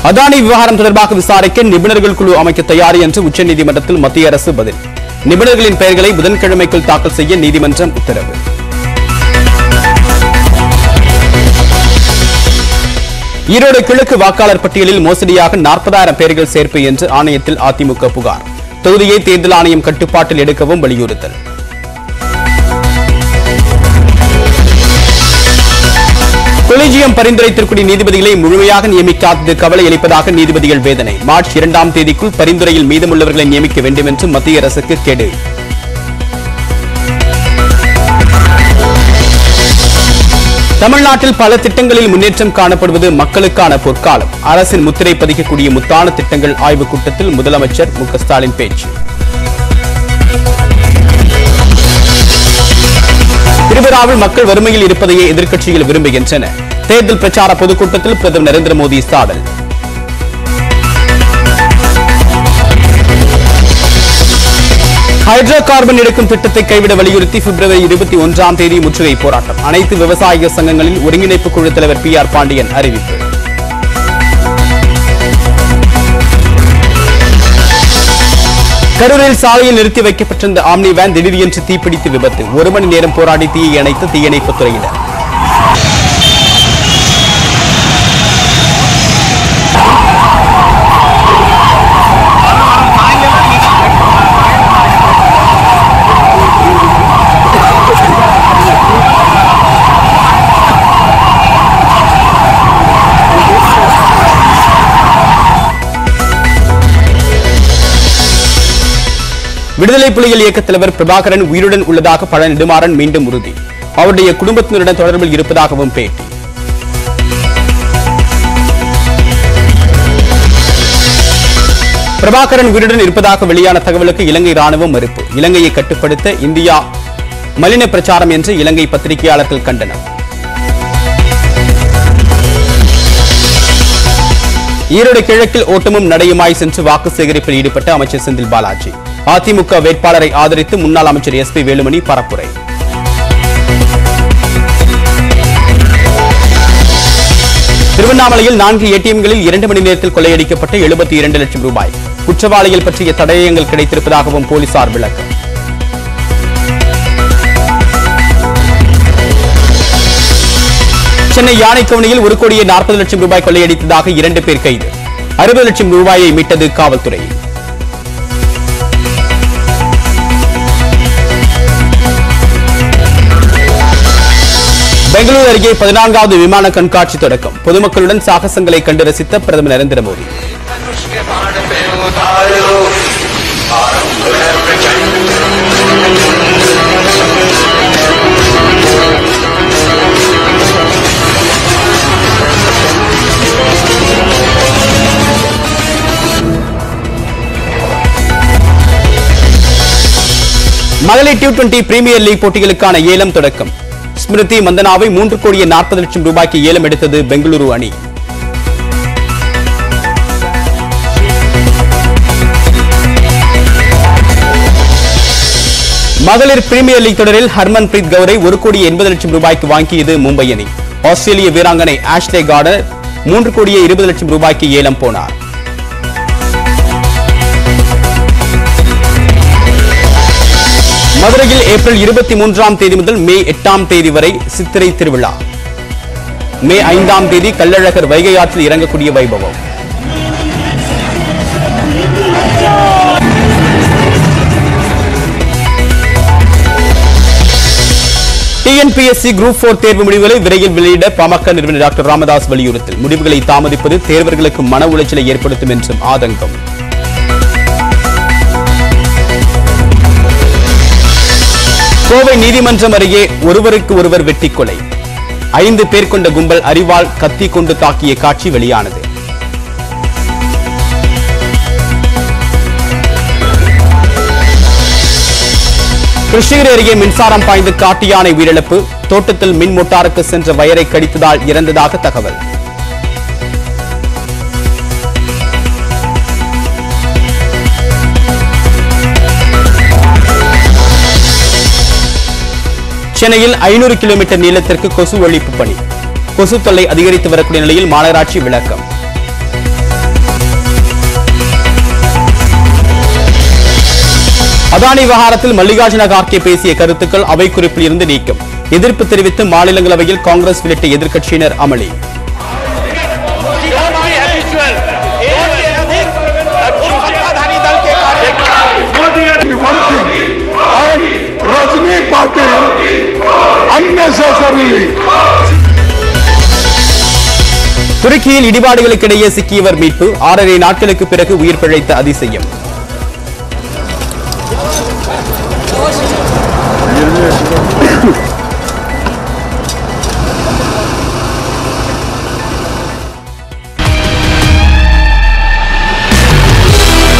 அதானி விவகாரம் தொடர்பாக விசாரிக்க நிபுணர்கள் குழு அமைக்க தயார் என்று உச்சநீதிமன்றத்தில் மத்திய அரசு பதில் நிபுணர்களின் பெயர்களை புதன்கிழமைக்குள் தாக்கல் செய்ய நீதிமன்றம் உத்தரவு ஈரோடு கிழக்கு வாக்காளர் பட்டியலில் மோசடியாக நாற்பதாயிரம் பேர்கள் சேர்ப்பு என்று ஆணையத்தில் அதிமுக புகார் தொகுதியை தேர்தல் ஆணையம் கட்டுப்பாட்டில் எடுக்கவும் வலியுறுத்தல் கொலிஜியம் பரிந்துரைத்திருக்கூடிய நீதிபதிகளை முழுமையாக நியமிக்காதது கவலை அளிப்பதாக நீதிபதிகள் வேதனை மார்ச் இரண்டாம் தேதிக்குள் பரிந்துரையில் மீதமுள்ளவர்களை நியமிக்க வேண்டும் என்று மத்திய அரசுக்கு கெடு தமிழ்நாட்டில் பல திட்டங்களில் முன்னேற்றம் காணப்படுவது மக்களுக்கான பொற்காலம் அரசின் முத்திரை பதிக்கக்கூடிய முத்தான திட்டங்கள் ஆய்வுக் கூட்டத்தில் முதலமைச்சர் மு க ஸ்டாலின் பேச்சு திரிபுராவில் மக்கள் வறுமையில் இருப்பதையே எதிர்க்கட்சிகள் விரும்புகின்றன தேர்தல் பிரச்சார பொதுக்கூட்டத்தில் பிரதமர் நரேந்திர மோடி சாடல் ஹைட்ரோ கார்பன் எடுக்கும் திட்டத்தை கைவிட வலியுறுத்தி பிப்ரவரி இருபத்தி ஒன்றாம் தேதி முற்றுகை போராட்டம் அனைத்து விவசாய சங்கங்களின் ஒருங்கிணைப்பு குழு தலைவர் பி ஆர் பாண்டியன் அறிவிப்பு கரூரில் சாலையில் நிறுத்தி வைக்கப்பட்டிருந்த ஆம்னி வேன் திடீரென்று தீப்பிடித்து விபத்து ஒரு மணி நேரம் போராடி தீயை அணைத்து தீயணைப்புத் துறையினர் விடுதலை புலிகள் இயக்க தலைவர் பிரபாகரன் உயிருடன் உள்ளதாக பழ நெடுமாறன் மீண்டும் உறுதி அவருடைய குடும்பத்தினருடன் தொடர்பில் இருப்பதாகவும் பேட்டி பிரபாகரன் உயிருடன் இருப்பதாக வெளியான தகவலுக்கு இலங்கை ராணுவம் மறுப்பு இலங்கையை கட்டுப்படுத்த இந்தியா மலின பிரச்சாரம் என்று இலங்கை பத்திரிகையாளர்கள் கண்டனம் ஈரோடு கிழக்கில் ஓட்டமும் நடையுமாய் சென்று வாக்கு சேகரிப்பில் ஈடுபட்ட அமைச்சர் செந்தில் பாலாஜி அதிமுக வேட்பாளரை ஆதரித்து முன்னாள் அமைச்சர் எஸ் பி வேலுமணி பரப்புரை திருவண்ணாமலையில் நான்கு ஏடிஎம்களில் இரண்டு மணி நேரத்தில் கொள்ளையடிக்கப்பட்ட எழுபத்தி இரண்டு லட்சம் ரூபாய் குற்றவாளிகள் பற்றிய தடயங்கள் கிடைத்திருப்பதாகவும் போலீசார் விளக்கம் சென்னை யானைக்கவுனியில் ஒரு கோடியே நாற்பது லட்சம் ரூபாய் கொள்ளையடித்ததாக இரண்டு பேர் கைது அறுபது லட்சம் ரூபாயை மீட்டது காவல்துறை பெங்களூரு அருகே பதினான்காவது விமான கண்காட்சி தொடக்கம் பொதுமக்களுடன் சாகசங்களை கண்டு ரசித்த பிரதமர் நரேந்திர மோடி धनुष के बाण पे उतारो आरंभ है प्रचंड மகளிர் டி டுவெண்டி பிரீமியர் லீக் போட்டிகளுக்கான ஏலம் தொடக்கம் ஸ்மிருதி மந்தனாவை மூன்று கோடியே நாற்பது லட்சம் ரூபாய்க்கு ஏலம் எடுத்தது பெங்களூரு அணி மகளிர் பிரீமியர் லீக் தொடரில் ஹர்மன் பிரீத் கவுரை ஒரு கோடி எண்பது லட்சம் ரூபாய்க்கு வாங்கியது மும்பை அணி ஆஸ்திரேலிய வீராங்கனை ஆஷ்லே கார்டர் மூன்று கோடியே இருபது லட்சம் ரூபாய்க்கு ஏலம் போனார் மதுரையில் ஏப்ரல் இருபத்தி மூன்றாம் தேதி முதல் மே எட்டாம் தேதி வரை சித்திரை திருவிழா மே ஐந்தாம் தேதி கள்ளழகர் வைகை ஆற்றில் இறங்கக்கூடிய வைபவம் டிஎன்பிஎஸ்சி குரூப் போர் தேர்வு முடிவுகளை விரைவில் வெளியிட பாமக நிறுவனர் டாக்டர் ராமதாஸ் வலியுறுத்தல் முடிவுகளை தாமதிப்பது தேர்வர்களுக்கு மன உளைச்சலை ஏற்படுத்தும் என்றும் ஆதங்கம் கோவை நீதிமன்றம் அருகே ஒருவருக்கு ஒருவர் வெட்டிக் கொலை ஐந்து பேர் கொண்ட கும்பல் அறிவால் கத்தி கொண்டு தாக்கிய காட்சி வெளியானது கிருஷ்ணகிரி அருகே மின்சாரம் பாய்ந்து காட்டு யானை உயிரிழப்பு தோட்டத்தில் மின் மோட்டாருக்கு சென்ற வயரை கடித்ததால் இறந்ததாக தகவல் சென்னையில் ஐநூறு கிலோமீட்டர் நீளத்திற்கு கொசு ஒழிப்பு பணி கொசு தொல்லை அதிகரித்து வரக்கூடிய நிலையில் மாநகராட்சி விளக்கம் அதானி விவகாரத்தில் மல்லிகார்ஜுன கார்கே பேசிய கருத்துக்கள் அவை குறிப்பில் இருந்து நீக்கம் எதிர்ப்பு தெரிவித்து மாநிலங்களவையில் காங்கிரஸ் உள்ளிட்ட எதிர்க்கட்சியினர் அமளி सत्ताधारी दल के कार्यकर्ता Modi and one thing, and Rajni Patil unnecessarily துருக்கியில் இடிபாடுகளுக்கிடையே சிக்கியவர் மீட்பு ஆறரை நாட்களுக்கு பிறகு உயிர் பிழைத்த அதிசயம்